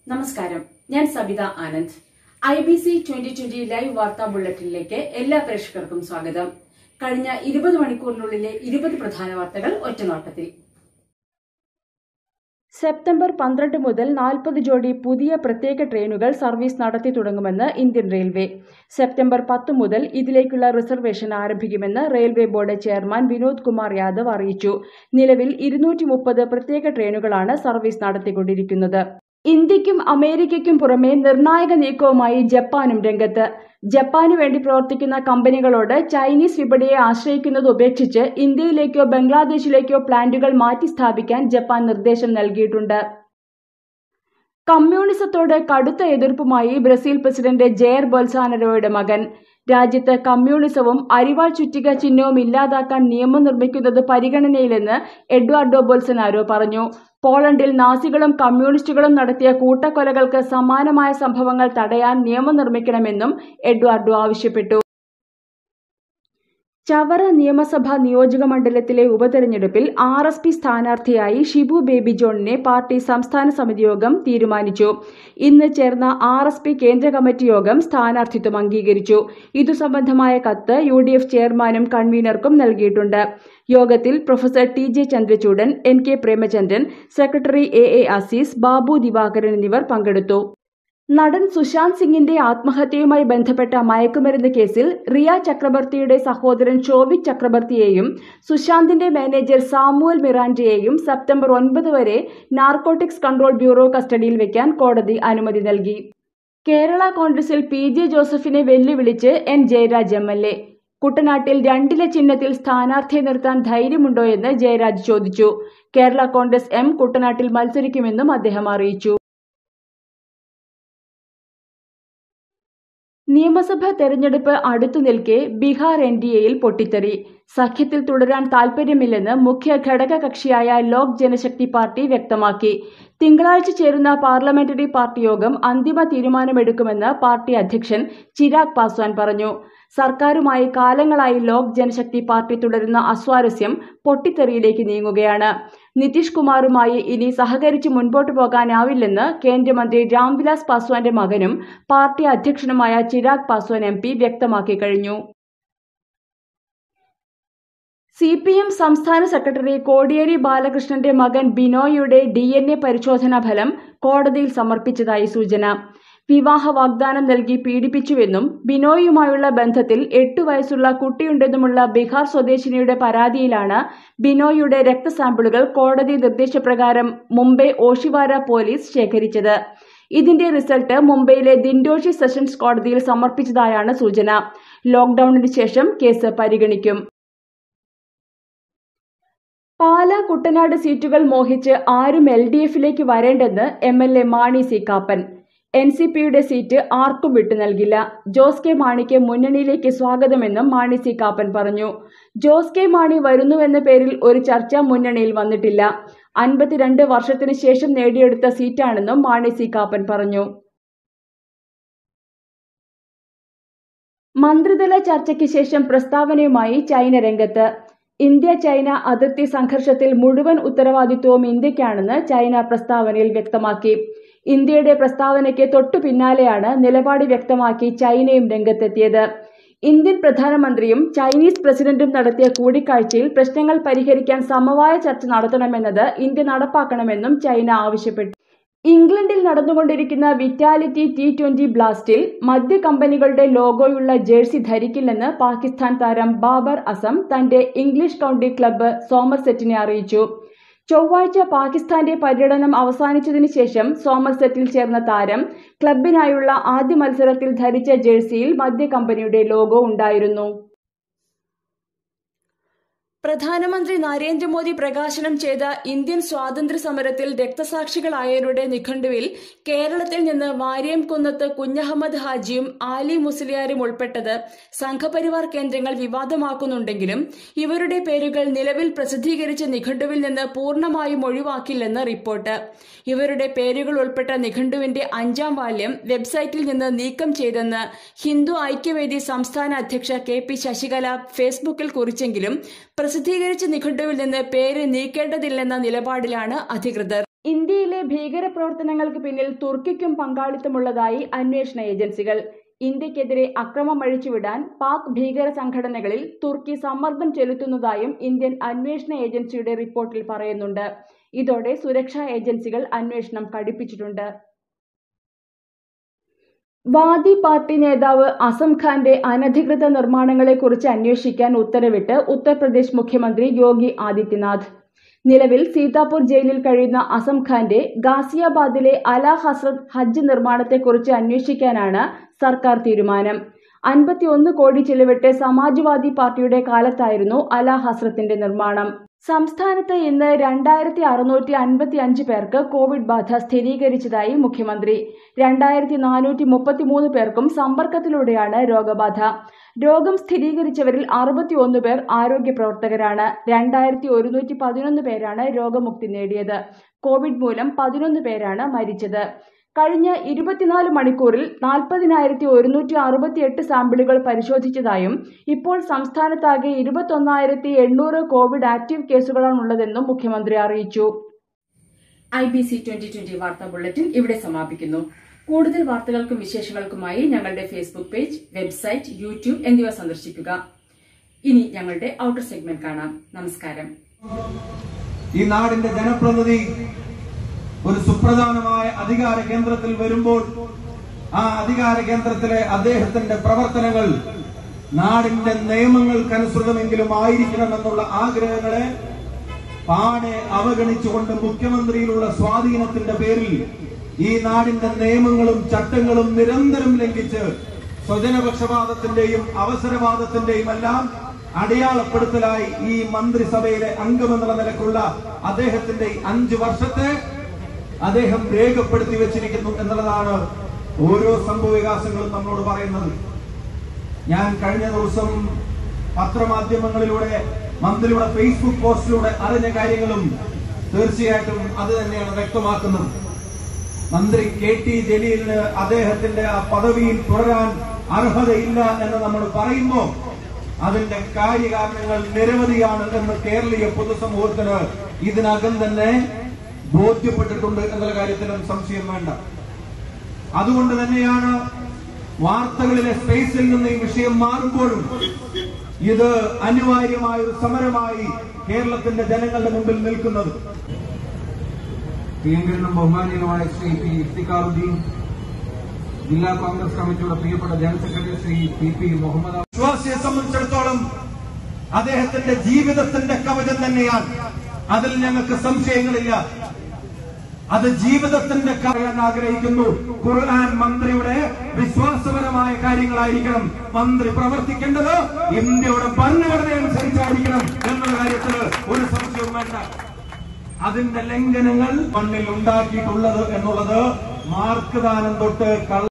നമസ്കാരം ഞാൻ Sabitha Anand I B C twenty twenty live വാർത്താ ബുള്ളറ്റിനിലേക്ക് എല്ലാ പ്രേക്ഷകർക്കും സ്വാഗതം കഴിഞ്ഞ ഇരുപത് മണിക്കൂറിനുള്ളിലെ ഇരുപത് പ്രധാന വാർത്തകൾ ഒറ്റനോട്ടത്തിൽ സെപ്റ്റംബർ പന്ത്രണ്ട് മുതൽ നാൽപ്പത് ജോഡി പുതിയ പ്രത്യേക ട്രെയിനുകൾ സർവീസ് നടത്തി തുടങ്ങുമെന്ന് ഇന്ത്യൻ റെയിൽവേ സെപ്റ്റംബർ പത്ത് മുതൽ ഇതിലേക്കുള്ള റിസർവേഷൻ ആരംഭിക്കുമെന്ന് railway board chairman Vinod Kumar Yadav അറിയിച്ചു നിലവിൽ ഇരുന്നൂറ്റി മുപ്പത് പ്രത്യേക ട്രെയിനുകളാണ് സർവീസ് നടത്തിക്കൊണ്ടിരിക്കുന്നത് ഇന്ത്യക്കും അമേരിക്കയ്ക്കും പുറമെ നിർണായക നീക്കവുമായി ജപ്പാനും രംഗത്ത് ജപ്പാനു വേണ്ടി പ്രവർത്തിക്കുന്ന കമ്പനികളോട് ചൈനീസ് വിപണിയെ ആശ്രയിക്കുന്നത് ഉപേക്ഷിച്ച് ഇന്ത്യയിലേക്കോ ബംഗ്ലാദേശിലേക്കോ പ്ലാന്റുകൾ മാറ്റി സ്ഥാപിക്കാൻ ജപ്പാൻ നിർദ്ദേശം നൽകിയിട്ടുണ്ട് കമ്മ്യൂണിസത്തോട് കടുത്ത എതിർപ്പുമായി ബ്രസീൽ പ്രസിഡന്റ് ജെയർ ബൊൽസാനരോയുടെ മകൻ രാജ്യത്ത് കമ്മ്യൂണിസവും അരിവാൾ ചുറ്റിക ചിഹ്നവും ഇല്ലാതാക്കാൻ നിയമം നിർമ്മിക്കുന്നത് പരിഗണനയിലെന്ന് എഡ്വാർഡോ ബൊൽസനാരോ പറഞ്ഞു പോളണ്ടിൽ നാസികളും കമ്മ്യൂണിസ്റ്റുകളും നടത്തിയ കൂട്ടക്കൊലകൾക്ക് സമാനമായ സംഭവങ്ങൾ തടയാൻ നിയമം നിർമ്മിക്കണമെന്നും എഡ്വാർഡോ ആവശ്യപ്പെട്ടു ചവറ നിയമസഭാ നിയോജക മണ്ഡലത്തിലെ ഉപതെരഞ്ഞെടുപ്പിൽ ആർ എസ് പി സ്ഥാനാർത്ഥിയായി ഷിബു ബേബി ജോണിനെ പാർട്ടി സംസ്ഥാന സമിതി യോഗം തീരുമാനിച്ചു ഇന്ന് ചേർന്ന ആർ എസ് പി കേന്ദ്ര കമ്മിറ്റി യോഗം സ്ഥാനാർത്ഥിത്വം അംഗീകരിച്ചു ഇതു സംബന്ധമായ കത്ത് യു ഡി എഫ് ചെയർമാനും കൺവീനർക്കും നൽകിയിട്ടുണ്ട് യോഗത്തിൽ professor T J Chandrachoodan N K Premachandran secretary A A Azeez Babu Divakaran എന്നിവർ പങ്കെടുത്തു നടൻ സുശാന്ത് സിംഗിന്റെ ആത്മഹത്യയുമായി ബന്ധപ്പെട്ട മയക്കുമരുന്ന് കേസിൽ റിയ ചക്രബർത്തിയുടെ സഹോദരൻ ഷോവിക് ചക്രബർത്തിയെയും സുശാന്തിന്റെ മാനേജർ സാമുവൽ മിറാൻഡയെയും സെപ്റ്റംബർ ഒൻപത് വരെ നാർക്കോട്ടിക്സ് കൺട്രോൾ ബ്യൂറോ കസ്റ്റഡിയിൽ വെക്കാൻ കോടതി അനുമതി നൽകി കേരള കോൺഗ്രസിൽ പി ജെ ജോസഫിനെ വെല്ലുവിളിച്ച് N Jayaraj M L A കുട്ടനാട്ടിൽ രണ്ടിലെ ചിഹ്നത്തിൽ സ്ഥാനാർത്ഥിയെ നിർത്താൻ ധൈര്യമുണ്ടോയെന്ന് ജയരാജ് ചോദിച്ചു കേരള കോൺഗ്രസ് എം കുട്ടനാട്ടിൽ മത്സരിക്കുമെന്നും അദ്ദേഹം അറിയിച്ചു നിയമസഭാ തെരഞ്ഞെടുപ്പ് അടുത്തു നിൽക്കെ ബീഹാർ എൻ ഡി എയിൽ പൊട്ടിത്തെറി സഖ്യത്തിൽ തുടരാൻ താൽപര്യമില്ലെന്ന് മുഖ്യ ഘടക കക്ഷിയായ ലോക് ജനശക്തി പാർട്ടി വ്യക്തമാക്കി തിങ്കളാഴ്ച ചേരുന്ന പാർലമെന്ററി പാർട്ടി യോഗം അന്തിമ തീരുമാനമെടുക്കുമെന്ന് പാർട്ടി അധ്യക്ഷൻ ചിരാഗ് പാസ്വാൻ പറഞ്ഞു സർക്കാരുമായി കാലങ്ങളായി ലോക് ജനശക്തി പാർട്ടി തുടരുന്ന അസ്വാരസ്യം പൊട്ടിത്തെറിയിലേക്ക് നീങ്ങുകയാണ് നിതീഷ് കുമാറുമായി ഇനി സഹകരിച്ച് മുൻപോട്ടു പോകാനാവില്ലെന്ന് കേന്ദ്രമന്ത്രി രാംവിലാസ് പാസ്വാന്റെ മകനും പാർട്ടി അധ്യക്ഷനുമായ ചിരാഗ് പാസ്വാൻ എം പി വ്യക്തമാക്കി കഴിഞ്ഞു സി പി എം സംസ്ഥാന സെക്രട്ടറി കോടിയേരി ബാലകൃഷ്ണന്റെ മകൻ ബിനോയിയുടെ ഡി എൻ എ പരിശോധനാ ഫലം കോടതിയിൽ സമർപ്പിച്ചതായി സൂചന വിവാഹ വാഗ്ദാനം നൽകി പീഡിപ്പിച്ചുവെന്നും ബിനോയിയുമായുള്ള ബന്ധത്തിൽ എട്ടു വയസ്സുള്ള കുട്ടിയുണ്ടെന്നുമുള്ള ബീഹാർ സ്വദേശിനിയുടെ പരാതിയിലാണ് ബിനോയിയുടെ രക്തസാമ്പിളുകൾ കോടതി നിർദ്ദേശപ്രകാരം മുംബൈ ഓഷിവാര പോലീസ് ശേഖരിച്ചത് ഇതിന്റെ റിസൾട്ട് മുംബൈയിലെ ദിൻഡോഷി സെഷൻസ് കോടതിയിൽ സമർപ്പിച്ചതായാണ് സൂചന ലോക്ഡൌണിന് ശേഷം കേസ് പരിഗണിക്കും പാല കുട്ടനാട് സീറ്റുകൾ മോഹിച്ച് ആരും എൽ ഡി എഫിലേക്ക് വരേണ്ടെന്ന് M L A Mani C Kappan N C പിയുടെ സീറ്റ് ആർക്കും വിട്ടു നൽകില്ല ജോസ് കെ മാണിക്ക് മുന്നണിയിലേക്ക് സ്വാഗതമെന്നും മാണി സി കാപ്പൻ പറഞ്ഞു ജോസ് കെ മാണി വരുന്നുവെന്ന പേരിൽ ഒരു ചർച്ച മുന്നണിയിൽ വന്നിട്ടില്ല അൻപത്തിരണ്ട് വർഷത്തിനു ശേഷം നേടിയെടുത്ത സീറ്റാണെന്നും മാണി സി കാപ്പൻ പറഞ്ഞു മന്ത്രിതല ചർച്ചയ്ക്ക് ശേഷം പ്രസ്താവനയുമായി ചൈന രംഗത്ത് ഇന്ത്യ ചൈന അതിർത്തി സംഘർഷത്തിൽ മുഴുവൻ ഉത്തരവാദിത്വവും ഇന്ത്യക്കാണെന്ന് ചൈന പ്രസ്താവനയിൽ വ്യക്തമാക്കി ഇന്ത്യയുടെ പ്രസ്താവനയ്ക്ക് തൊട്ടു പിന്നാലെയാണ് നിലപാട് വ്യക്തമാക്കി ചൈനയും രംഗത്തെത്തിയത് ഇന്ത്യൻ പ്രധാനമന്ത്രിയും ചൈനീസ് പ്രസിഡന്റും നടത്തിയ കൂടിക്കാഴ്ചയിൽ പ്രശ്നങ്ങൾ പരിഹരിക്കാൻ സമവായ ചർച്ച നടത്തണമെന്നത് ഇന്ത്യ നടപ്പാക്കണമെന്നും ചൈന ആവശ്യപ്പെട്ടു ഇംഗ്ലണ്ടിൽ നടന്നുകൊണ്ടിരിക്കുന്ന വിറ്റാലിറ്റി ടി ട്വന്റി ബ്ലാസ്റ്റിൽ മദ്യ കമ്പനികളുടെ ലോഗോയുള്ള ജേഴ്സി ധരിക്കില്ലെന്ന് പാകിസ്ഥാൻ താരം ബാബർ അസം തന്റെ ഇംഗ്ലീഷ് കൗണ്ടി ക്ലബ്ബ് സോമർസെറ്റിനെ അറിയിച്ചു ചൊവ്വാഴ്ച പാകിസ്ഥാന്റെ പര്യടനം അവസാനിച്ചതിന് ശേഷം സോമർസെറ്റിൽ ചേർന്ന താരം ക്ലബിനായുള്ള ആദ്യ മത്സരത്തിൽ ധരിച്ച ജേഴ്സിയിൽ മദ്യ കമ്പനിയുടെ ലോഗോ ഉണ്ടായിരുന്നു പ്രധാനമന്ത്രി നരേന്ദ്രമോദി പ്രകാശനം ചെയ്ത ഇന്ത്യൻ സ്വാതന്ത്ര്യ സമരത്തിൽ രക്തസാക്ഷികളായവരുടെ നിഘണ്ടുവിൽ കേരളത്തിൽ നിന്ന് വാര്യംകുന്നത്ത് കുഞ്ഞഹമ്മദ് ഹാജിയും ആലി മുസ്ലിയാരും ഉൾപ്പെട്ടത് സംഘപരിവാർ കേന്ദ്രങ്ങൾ വിവാദമാക്കുന്നുണ്ടെങ്കിലും ഇവരുടെ പേരുകൾ നിലവിൽ പ്രസിദ്ധീകരിച്ച നിഘണ്ടുവിൽ നിന്ന് പൂർണ്ണമായും ഒഴിവാക്കില്ലെന്ന് റിപ്പോർട്ട് ഇവരുടെ പേരുകൾ ഉൾപ്പെട്ട നിഘണ്ടുവിന്റെ അഞ്ചാം വാല്യം വെബ്സൈറ്റിൽ നിന്ന് നീക്കം ചെയ്തെന്ന് ഹിന്ദു ഐക്യവേദി സംസ്ഥാന അധ്യക്ഷ കെ പി ശശികല ഫേസ്ബുക്കിൽ കുറിച്ചെങ്കിലും പ്രസിദ്ധീകരിച്ച നിഘണ്ടുവിൽ നിന്ന് പേര് നീക്കേണ്ടതില്ലെന്ന നിലപാടിലാണ് അധികൃതർ ഇന്ത്യയിലെ ഭീകരപ്രവർത്തനങ്ങൾക്ക് പിന്നിൽ തുർക്കിക്കും പങ്കാളിത്തമുള്ളതായി അന്വേഷണ ഏജൻസികൾ ഇന്ത്യക്കെതിരെ അക്രമം അഴിച്ചുവിടാൻ പാക് ഭീകര സംഘടനകളിൽ തുർക്കി സമ്മർദ്ദം ചെലുത്തുന്നതായും ഇന്ത്യൻ അന്വേഷണ ഏജൻസിയുടെ റിപ്പോർട്ടിൽ പറയുന്നുണ്ട് ഇതോടെ സുരക്ഷാ ഏജൻസികൾ അന്വേഷണം കടുപ്പിച്ചിട്ടുണ്ട് വാദി പാർട്ടി നേതാവ് അസം ഖാന്റെ അനധികൃത നിർമ്മാണങ്ങളെക്കുറിച്ച് അന്വേഷിക്കാൻ ഉത്തരവിട്ട് ഉത്തർപ്രദേശ് മുഖ്യമന്ത്രി യോഗി ആദിത്യനാഥ് നിലവിൽ സീതാപൂർ ജയിലിൽ കഴിയുന്ന അസം ഖാന്റെ ഗാസിയാബാദിലെ അല ഹസ്രത് ഹജ്ജ് നിർമ്മാണത്തെക്കുറിച്ച് അന്വേഷിക്കാനാണ് സർക്കാർ തീരുമാനം അൻപത്തിയൊന്ന് കോടി ചിലവിട്ട് സമാജ്വാദി പാർട്ടിയുടെ കാലത്തായിരുന്നു അല ഹസ്രത്തിന്റെ നിർമ്മാണം സംസ്ഥാനത്ത് ഇന്ന് രണ്ടായിരത്തി അറുന്നൂറ്റി അൻപത്തി അഞ്ച് പേർക്ക് കോവിഡ് ബാധ സ്ഥിരീകരിച്ചതായി മുഖ്യമന്ത്രി രണ്ടായിരത്തി നാനൂറ്റി മുപ്പത്തിമൂന്ന് പേർക്കും സമ്പർക്കത്തിലൂടെയാണ് രോഗബാധ രോഗം സ്ഥിരീകരിച്ചവരിൽ അറുപത്തിയൊന്ന് പേർ ആരോഗ്യ പ്രവർത്തകരാണ് രണ്ടായിരത്തി ഒരുന്നൂറ്റി പതിനൊന്ന് പേരാണ് രോഗമുക്തി നേടിയത് കോവിഡ് മൂലം പതിനൊന്ന് പേരാണ് മരിച്ചത് കഴിഞ്ഞ ഇരുപത്തിനാല് മണിക്കൂറിൽ നാൽപ്പതിനായിരത്തി ഒരുന്നൂറ്റി അറുപത്തിയെട്ട് സാമ്പിളുകൾ പരിശോധിച്ചതായും ഇപ്പോൾ സംസ്ഥാനത്താകെ ഇരുപത്തൊന്നായിരത്തി എണ്ണൂറ് കോവിഡ് ആക്റ്റീവ് കേസുകളാണുള്ളതെന്നും മുഖ്യമന്ത്രി അറിയിച്ചു I B C twenty twenty വാർത്താ ബുള്ളറ്റിൻ ഇവിടെ സമാപിക്കുന്നു കൂടുതൽ വാർത്തകൾക്കും വിശേഷങ്ങൾക്കുമായി ഞങ്ങളുടെ ഫേസ്ബുക്ക് പേജ് വെബ്സൈറ്റ് യൂട്യൂബ് എന്നിവ സന്ദർശിക്കുക ഇനി ഞങ്ങളുടെ ഔട്ടർ സെഗ്മെന്റ് കാണാം നമസ്കാരം ഈ നാടിന്റെ ജനപ്രതിനിധി ഒരു സുപ്രധാനമായ അധികാര കേന്ദ്രത്തിൽ വരുമ്പോൾ ആ അധികാര കേന്ദ്രത്തിലെ അദ്ദേഹത്തിന്റെ പ്രവർത്തനങ്ങൾ നാടിന്റെ നിയമങ്ങൾക്കനുസൃതമെങ്കിലും ആയിരിക്കണമെന്നുള്ള ആഗ്രഹങ്ങളെ പാടെ അവഗണിച്ചുകൊണ്ട് മുഖ്യമന്ത്രിയിലുള്ള സ്വാധീനത്തിന്റെ പേരിൽ ഈ നാടിന്റെ നിയമങ്ങളും ചട്ടങ്ങളും നിരന്തരം ലംഘിച്ച് സ്വജനപക്ഷപാതത്തിന്റെയും അവസരവാദത്തിന്റെയും എല്ലാം അടയാളപ്പെടുത്തലായി ഈ മന്ത്രിസഭയിലെ അംഗമെന്നുള്ള നിലക്കുള്ള അദ്ദേഹത്തിന്റെ ഈ അഞ്ചു വർഷത്തെ അദ്ദേഹം രേഖപ്പെടുത്തി വെച്ചിരിക്കുന്നു എന്നുള്ളതാണ് ഓരോ സംഭവവികാസങ്ങളും നമ്മളോട് പറയുന്നത് ഞാൻ കഴിഞ്ഞ ദിവസം പത്രമാധ്യമങ്ങളിലൂടെ മന്ത്രിയുടെ ഫേസ്ബുക്ക് പോസ്റ്റിലൂടെ അറിഞ്ഞ കാര്യങ്ങളും തീർച്ചയായിട്ടും അത് തന്നെയാണ് വ്യക്തമാക്കുന്നത് മന്ത്രി കെ ടി ജലീലിന് അദ്ദേഹത്തിന്റെ ആ പദവിയിൽ തുടരാൻ അർഹതയില്ല എന്ന് നമ്മൾ പറയുമ്പോൾ അതിന്റെ കാര്യകാരണങ്ങൾ നിരവധിയാണ് എന്ന് കേരളീയ പൊതുസമൂഹത്തിന് ഇതിനകം തന്നെ ബോധ്യപ്പെട്ടിട്ടുണ്ട് എന്നുള്ള കാര്യത്തിലും സംശയം വേണ്ട അതുകൊണ്ട് തന്നെയാണ് വാർത്തകളിലെ സ്പേസിൽ നിന്ന് ഈ വിഷയം മാറുമ്പോഴും ഇത് അനിവാര്യമായ ഒരു സമരമായി കേരളത്തിന്റെ ജനങ്ങളുടെ മുമ്പിൽ നിൽക്കുന്നത് പ്രിയങ്കരനും ബഹുമാനീയനുമായ ശ്രീ പി ഇഫ്തിഖാറുദ്ദീൻ ജില്ലാ കോൺഗ്രസ് കമ്മിറ്റിയുടെ പ്രിയപ്പെട്ട general secretary Shri P P Muhammad വിശ്വാസിയെ സംബന്ധിച്ചിടത്തോളം അദ്ദേഹത്തിന്റെ ജീവിതത്തിന്റെ കവചം തന്നെയാണ് അതിൽ ഞങ്ങൾക്ക് സംശയങ്ങളില്ല അത് ജീവിതത്തിന്റെ പറയാൻ ആഗ്രഹിക്കുന്നു ഖുർആൻ മന്ത്രിയുടെ വിശ്വാസപരമായ കാര്യങ്ങളായിരിക്കണം മന്ത്രി പ്രവർത്തിക്കേണ്ടത് ഇന്ത്യയുടെ ഭരണഘടന അനുസരിച്ചായിരിക്കണം എന്നുള്ള കാര്യത്തിൽ ഒരു സംശയവും വേണ്ട അതിന്റെ ലംഘനങ്ങൾ മണ്ണിൽ ഉണ്ടാക്കിയിട്ടുള്ളത് എന്നുള്ളത് മാർക്ക് ദാനം തൊട്ട് കള്ള